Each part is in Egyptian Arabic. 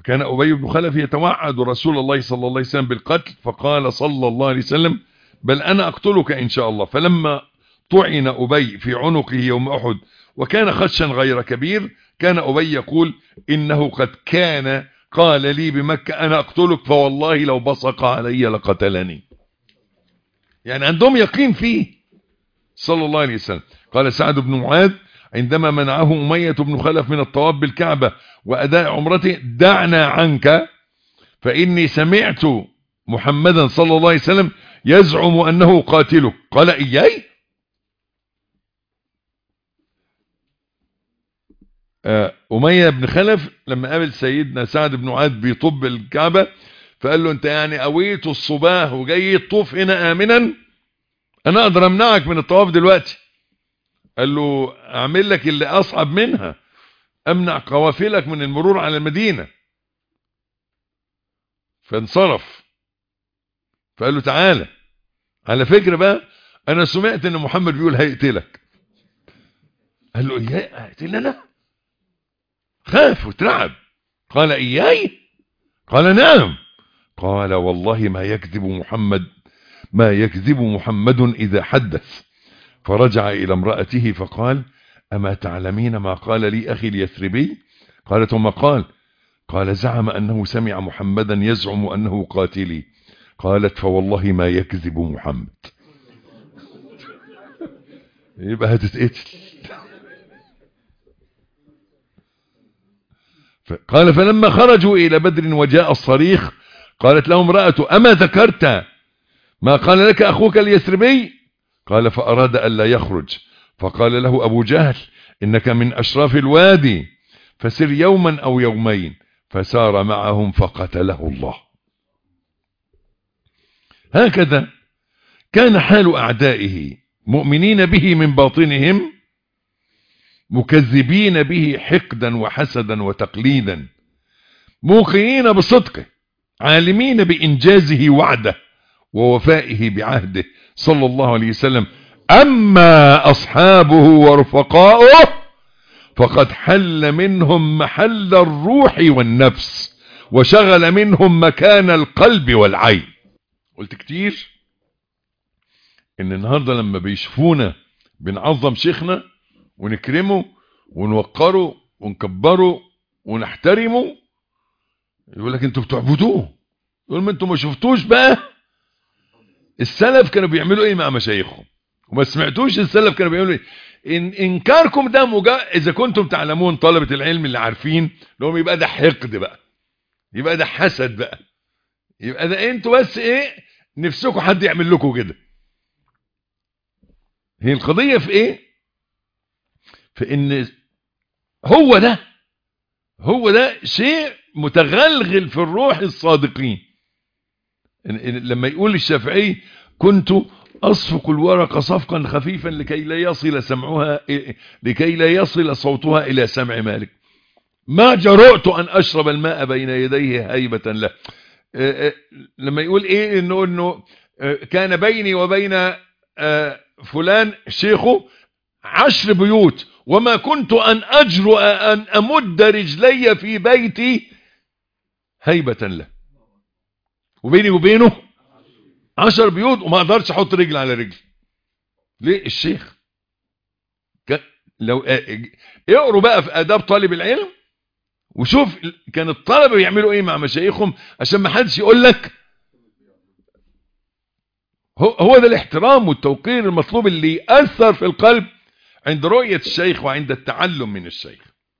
كان أبي بن خلف يتوعد رسول الله صلى الله عليه وسلم بالقتل فقال صلى الله عليه وسلم بل أنا أقتلك إن شاء الله فلما طعن أبي في عنقه يوم أحد وكان خدشا غير كبير كان أبي يقول إنه قد كان قال لي بمكة أنا أقتلك فوالله لو بصق علي لقتلني يعني عندهم يقين فيه صلى الله عليه وسلم قال سعد بن معاذ عندما منعه أمية بن خلف من الطواف بالكعبة وأداء عمرته دعنا عنك فإني سمعت محمدا صلى الله عليه وسلم يزعم أنه قاتلك قال إياي أمية بن خلف لما قابل سيدنا سعد بن معاذ بيطب الكعبة فقال له انت يعني قويت الصباه وجاي تطوف هنا آمنا انا اقدر امنعك من الطواف دلوقتي قال له اعمل لك اللي اصعب منها امنع قوافلك من المرور على المدينة فانصرف فقال له تعالى على فكرة بقى انا سمعت ان محمد بيقول هيقتلك قال له اياي هيقتلني انا خاف وترعب قال اياي قال نعم قال والله ما يكذب محمد ما يكذب محمد إذا حدث فرجع إلى امرأته فقال أما تعلمين ما قال لي أخي اليثربي قالت وما قال قال زعم أنه سمع محمدا يزعم أنه قاتلي قالت فوالله ما يكذب محمد يبقى هتتقتل قال فلما خرجوا إلى بدر وجاء الصريخ قالت له امرأته أما ذكرت ما قال لك أخوك اليثربي قال فأراد ألا يخرج فقال له أبو جهل إنك من أشراف الوادي فسر يوما أو يومين فسار معهم فقتله الله هكذا كان حال أعدائه مؤمنين به من باطنهم مكذبين به حقدا وحسدا وتقليدا موقنين بصدقه عالمين بإنجازه وعده ووفائه بعهده صلى الله عليه وسلم أما أصحابه ورفقاؤه فقد حل منهم محل الروح والنفس وشغل منهم مكان القلب والعين قلت كتير ان النهاردة لما بيشوفونا بنعظم شيخنا ونكرمه ونوقره ونكبره ونحترمه يقول لك انتوا بتعبدوه يقول ما انتوا ما شفتوش بقى السلف كانوا بيعملوا ايه مع مشايخهم وما سمعتوش السلف كانوا بيعملوا ايه إن انكاركم ده مجا... اذا كنتم تعلمون طلبة العلم اللي عارفين لهم يبقى ده حقد بقى يبقى ده حسد بقى يبقى ده انتوا بس ايه نفسكم حد يعمل لكم كده هي القضية في ايه في ان هو ده هو ده شيء متغلغل في الروح الصادقين لما يقول الشافعي كنت أصفق الورق صفقا خفيفا لكي لا يصل سمعها لكي لا يصل صوتها إلى سمع مالك ما جرؤت أن أشرب الماء بين يديه هيبة له لما يقول إيه إنه, إنه كان بيني وبين فلان شيخه عشر بيوت وما كنت أن أجرؤ أن أمد رجلي في بيتي هيبة له وبيني وبينه عشر بيوت وما اقدرش احط رجل على رجل ليه الشيخ لو اقروا بقى في اداب طالب العلم وشوف كان الطلبه بيعملوا ايه مع مشايخهم عشان ما حدش يقول لك هو ده الاحترام والتوقير المطلوب اللي يأثر في القلب عند رؤية الشيخ وعند التعلم من الشيخ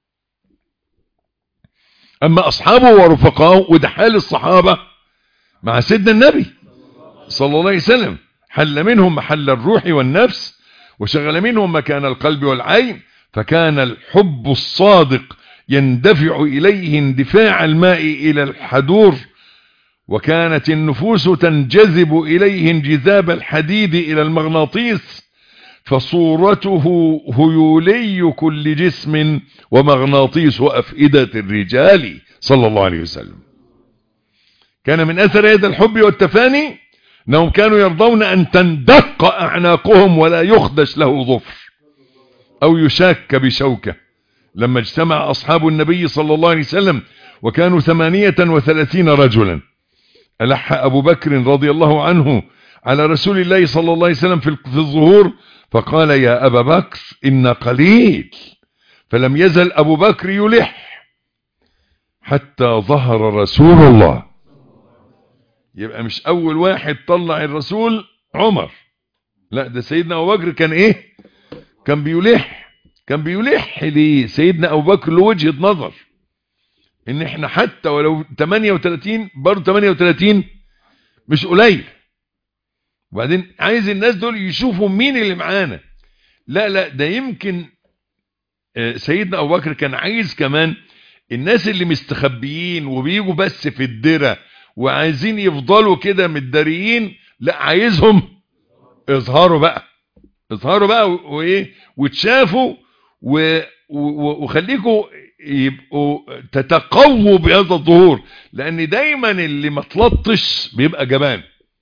أما أصحابه ورفقائه وده حال الصحابة مع سيدنا النبي صلى الله عليه وسلم حل منهم محل الروح والنفس وشغل منهم مكان القلب والعين فكان الحب الصادق يندفع إليه اندفاع الماء إلى الحدور وكانت النفوس تنجذب إليه انجذاب الحديد إلى المغناطيس فصورته هيولي كل جسم ومغناطيس أفئدة الرجال صلى الله عليه وسلم كان من أثر هذا الحب والتفاني أنهم كانوا يرضون أن تندق أعناقهم ولا يخدش له ظفر أو يشاك بشوكة لما اجتمع أصحاب النبي صلى الله عليه وسلم وكانوا ثمانية وثلاثين رجلا ألح أبو بكر رضي الله عنه على رسول الله صلى الله عليه وسلم في الظهور فقال يا أبا بكر إن قليل فلم يزل أبو بكر يلح حتى ظهر رسول الله يبقى مش أول واحد طلع الرسول عمر لا ده سيدنا أبو بكر كان إيه كان بيلح كان بيلح ليه سيدنا أبو بكر له وجهة نظر إن إحنا حتى ولو 38 برضه 38 مش قليل وبعدين عايز الناس دول يشوفوا مين اللي معانا لا لا ده يمكن سيدنا أبو بكر كان عايز كمان الناس اللي مستخبيين وبيجوا بس في الدرة وعايزين يفضلوا كده متداريين لا عايزهم اظهروا بقى اظهروا بقى وايه وتشافوا وخليكوا يبقوا تتقووا بهذا الظهور لان دايما اللي ما تلطش بيبقى جبان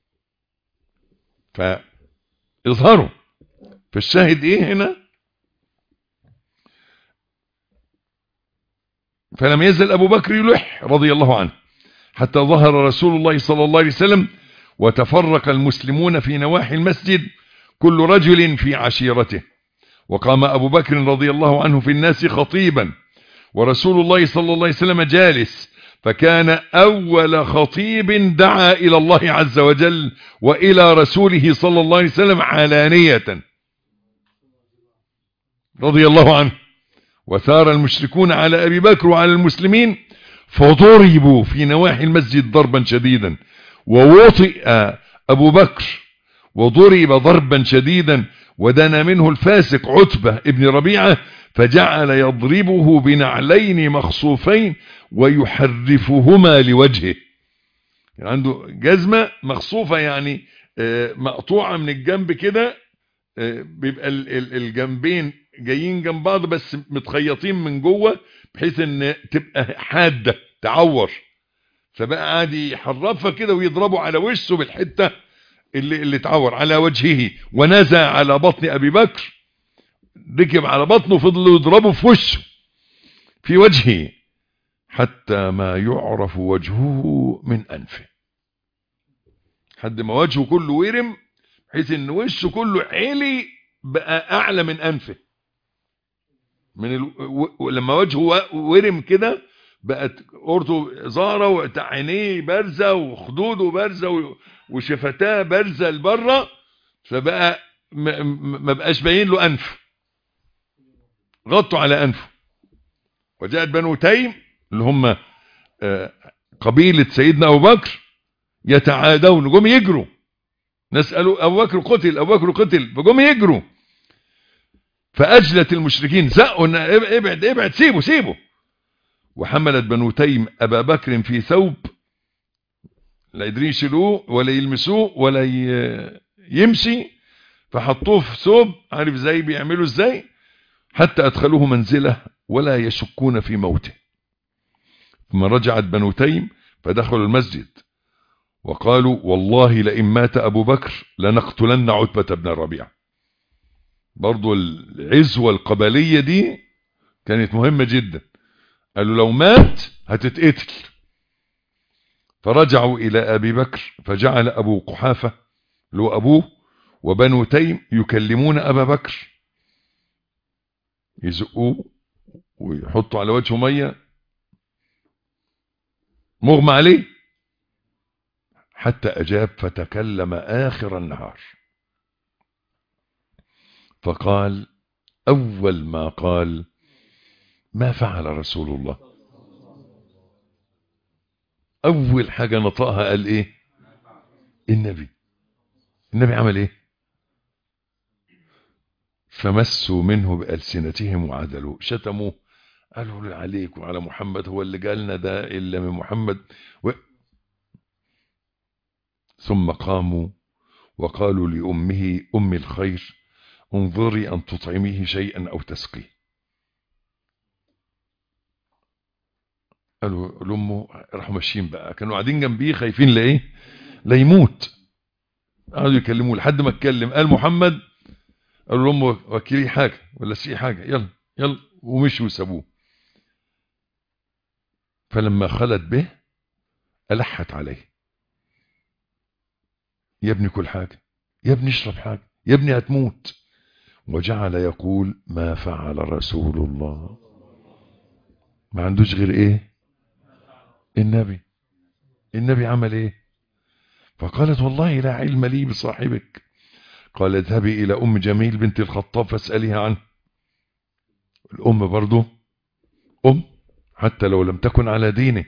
فاظهروا فالشاهد ايه هنا فلم يزل ابو بكر يلح رضي الله عنه حتى ظهر رسول الله صلى الله عليه وسلم وتفرق المسلمون في نواحي المسجد كل رجل في عشيرته وقام أبو بكر رضي الله عنه في الناس خطيبا ورسول الله صلى الله عليه وسلم جالس فكان أول خطيب دعا إلى الله عز وجل وإلى رسوله صلى الله عليه وسلم علانية رضي الله عنه وثار المشركون على أبي بكر وعلى المسلمين فضربوا في نواحي المسجد ضربا شديدا ووطئ أبو بكر وضرب ضربا شديدا ودنا منه الفاسق عتبة ابن ربيعة فجعل يضربه بنعلين مخصوفين ويحرفهما لوجهه يعني عنده جزمة مخصوفة يعني مقطوعة من الجنب كده بيبقى الجنبين جايين جنب بعض بس متخيطين من جوه بحيث ان تبقى حادة تعور فبقى عادي يحرفها كده ويضربه على وشه بالحتة اللي, اللي تعور على وجهه ونزع على بطن ابي بكر ركب على بطنه فضلوا يضربوا في وشه في وجهه حتى ما يعرف وجهه من انفه حد ما وجهه كله ورم بحيث ان وشه كله عالي بقى اعلى من انفه من ال... و... لما وجهه ورم كده بقت قرطه ظاهره وعينيه بارزه وخدوده بارزه و... وشفتاه بارزه لبره فبقى ما... ما بقاش باين له انف غطوا على انفه وجاءت بنو تيم اللي هم قبيله سيدنا ابو بكر يتعادون جم يجروا نسالوا ابو بكر قتل ابو بكر قتل فجم يجروا فأجلت المشركين زقوا ابعد ابعد سيبه سيبه وحملت بنو تيم أبا بكر في ثوب لا يدري يشيلوه ولا يلمسوه ولا يمشي فحطوه في ثوب عارف ازاي بيعملوا ازاي حتى أدخلوه منزله ولا يشكون في موته ثم رجعت بنو تيم فدخلوا المسجد وقالوا والله لئن مات أبو بكر لنقتلن عتبة بن الربيع برضو العزوة القبلية دي كانت مهمة جدا قالوا لو مات هتتقتل فرجعوا إلى أبي بكر فجعل أبو قحافة له أبوه وبنو تيم يكلمون أبا بكر يزقوه ويحطوا على وجهه مية مغمى عليه حتى أجاب فتكلم آخر النهار فقال أول ما قال ما فعل رسول الله أول حاجة نطقها قال إيه النبي النبي عمل إيه فمسوا منه بألسنتهم وعدلوا شتموه قالوا عليك وعلى محمد هو اللي قالنا ده إلا من محمد و... ثم قاموا وقالوا لأمه أم الخير انظري أن تطعميه شيئا أو تسقيه قالوا لأمه راحوا ماشيين بقى كانوا قاعدين جنبيه خايفين لإيه لا يموت قعدوا يكلموه لحد ما اتكلم قال محمد قالوا لأمه وكلي حاجة ولا سقي حاجة يلا يلا ومشوا وسابوه فلما خلت به ألحت عليه يا ابني كل حاجة يا ابني اشرب حاجة يا ابني هتموت وجعل يقول ما فعل رسول الله ما عندوش غير ايه النبي النبي عمل ايه فقالت والله لا علم لي بصاحبك قال اذهبي الى ام جميل بنت الخطاب فاسأليها عنه الام برضو ام حتى لو لم تكن على دينه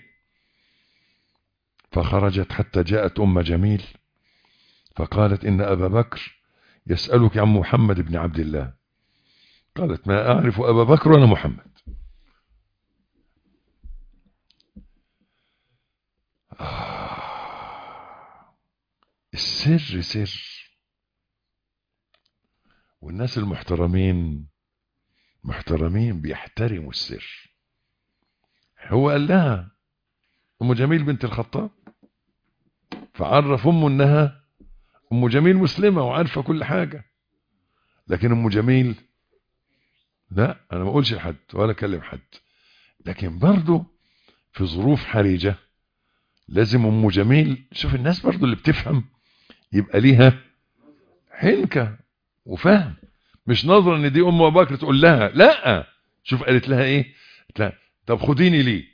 فخرجت حتى جاءت ام جميل فقالت ان ابا بكر يسألك عن محمد بن عبد الله قالت ما اعرف ابا بكر ولا محمد آه. السر سر والناس المحترمين محترمين بيحترموا السر هو قال لها ام جميل بنت الخطاب فعرف امه انها ام جميل مسلمة وعارفة كل حاجة لكن ام جميل لا انا ما اقولش لحد ولا اكلم حد لكن برضه في ظروف حرجة لازم ام جميل شوف الناس برضه اللي بتفهم يبقى ليها حنكة وفهم مش نظرا ان دي ام ابو بكر تقول لها لا شوف قالت لها ايه قالت لها طب خديني ليه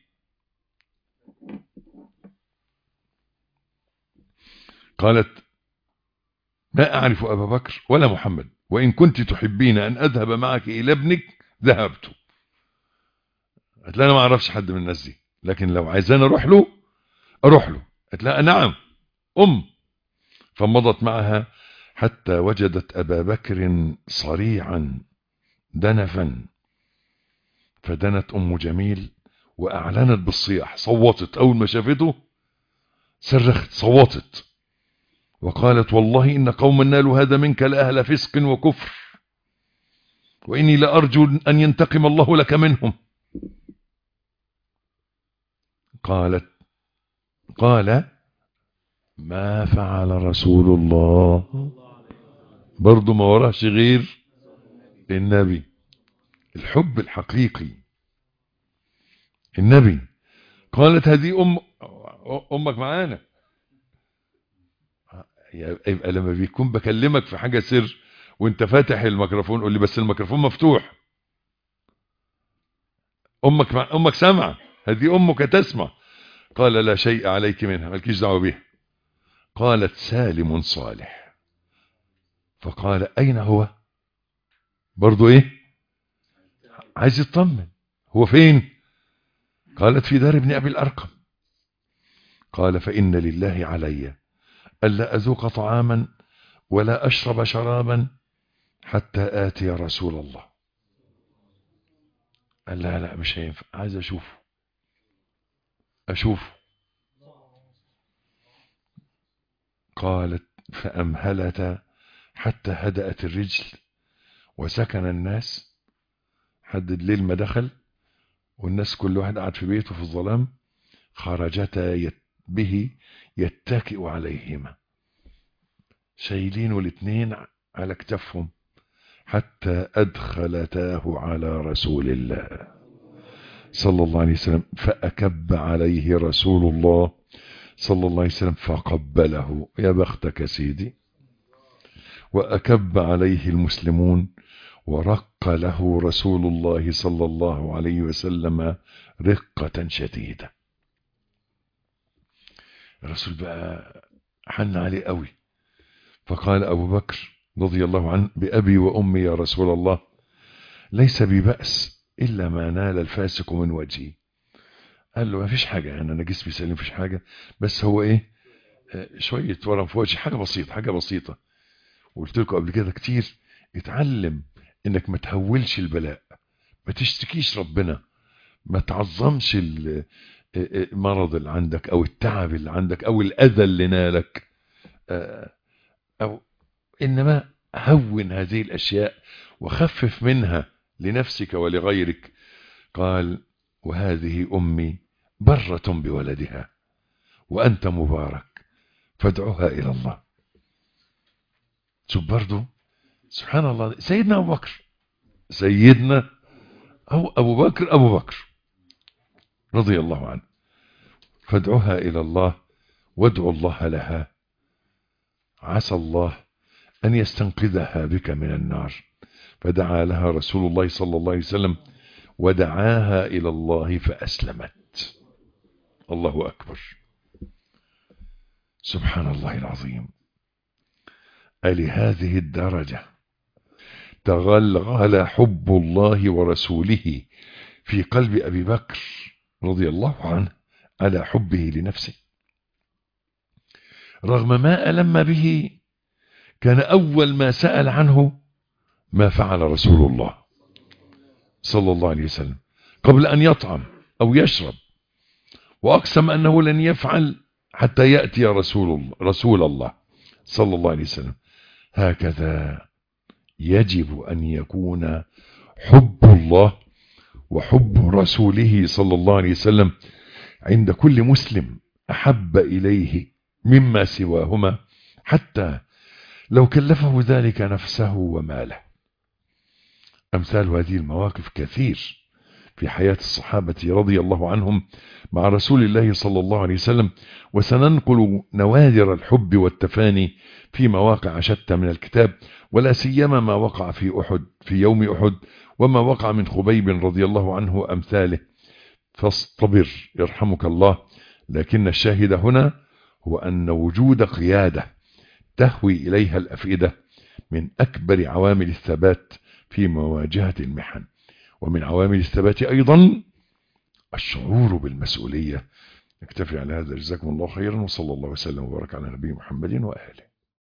قالت ما أعرف أبا بكر ولا محمد وإن كنت تحبين أن أذهب معك إلى ابنك ذهبت قالت لها أنا ما أعرفش حد من الناس دي لكن لو عايزان أروح له أروح له قالت لها نعم أم فمضت معها حتى وجدت أبا بكر صريعا دنفا فدنت أم جميل وأعلنت بالصياح صوتت أول ما شافته صرخت صوتت وقالت والله إن قوما نالوا هذا منك لأهل فسق وكفر وإني لأرجو أن ينتقم الله لك منهم قالت قال ما فعل رسول الله برضو ما وراهش غير النبي الحب الحقيقي النبي قالت هذه أم أمك معانا يبقى لما بيكون بكلمك في حاجة سر وانت فاتح الميكروفون قول لي بس الميكروفون مفتوح امك مع امك سامعه هذه امك تسمع قال لا شيء عليك منها مالكيش دعوه بيها قالت سالم صالح فقال اين هو برضو ايه عايز يطمن هو فين قالت في دار ابن ابي الارقم قال فان لله علي ألا أذوق طعاما ولا أشرب شرابا حتى آتي رسول الله قال لا لا مش هينفع عايز أشوفه أشوفه قالت فأمهلت حتى هدأت الرجل وسكن الناس حد الليل ما دخل والناس كل واحد قاعد في بيته في الظلام خرجتا يت به يتكئ عليهما شايلين الاثنين على كتفهم حتى أدخلتاه على رسول الله صلى الله عليه وسلم فأكب عليه رسول الله صلى الله عليه وسلم فقبله يا بختك سيدي وأكب عليه المسلمون ورق له رسول الله صلى الله عليه وسلم رقة شديدة الرسول بقى حن عليه قوي فقال أبو بكر رضي الله عنه بأبي وأمي يا رسول الله ليس بي بأس إلا ما نال الفاسق من وجهي قال له ما فيش حاجة يعني أنا جسمي سليم فيش حاجة بس هو إيه شوية ورم في وجهي حاجة بسيطة حاجة بسيطة وقلت لكم قبل كده كتير اتعلم انك ما تهولش البلاء ما تشتكيش ربنا ما تعظمش المرض اللي عندك او التعب اللي عندك او الاذى اللي نالك او انما هون هذه الاشياء وخفف منها لنفسك ولغيرك قال وهذه امي برة بولدها وانت مبارك فادعوها الى الله شوف برضو سبحان الله سيدنا ابو بكر سيدنا أو ابو بكر ابو بكر رضي الله عنه فادعها إلى الله وادعوا الله لها عسى الله أن يستنقذها بك من النار فدعا لها رسول الله صلى الله عليه وسلم ودعاها إلى الله فأسلمت الله أكبر سبحان الله العظيم ألهذه الدرجة تغلغل حب الله ورسوله في قلب أبي بكر رضي الله عنه على حبه لنفسه رغم ما ألم به كان أول ما سأل عنه ما فعل رسول الله صلى الله عليه وسلم قبل أن يطعم أو يشرب وأقسم أنه لن يفعل حتى يأتي رسول الله, رسول الله صلى الله عليه وسلم هكذا يجب أن يكون حب الله وحب رسوله صلى الله عليه وسلم عند كل مسلم أحب إليه مما سواهما حتى لو كلفه ذلك نفسه وماله أمثال هذه المواقف كثير في حياة الصحابة رضي الله عنهم مع رسول الله صلى الله عليه وسلم وسننقل نوادر الحب والتفاني في مواقع شتى من الكتاب ولا سيما ما وقع في أحد في يوم أحد وما وقع من خبيب رضي الله عنه أمثاله فاصطبر يرحمك الله لكن الشاهد هنا هو أن وجود قيادة تهوي إليها الأفئدة من أكبر عوامل الثبات في مواجهة المحن ومن عوامل الثبات أيضا الشعور بالمسؤولية نكتفي على هذا جزاكم الله خيرا وصلى الله وسلم وبارك على نبي محمد وآله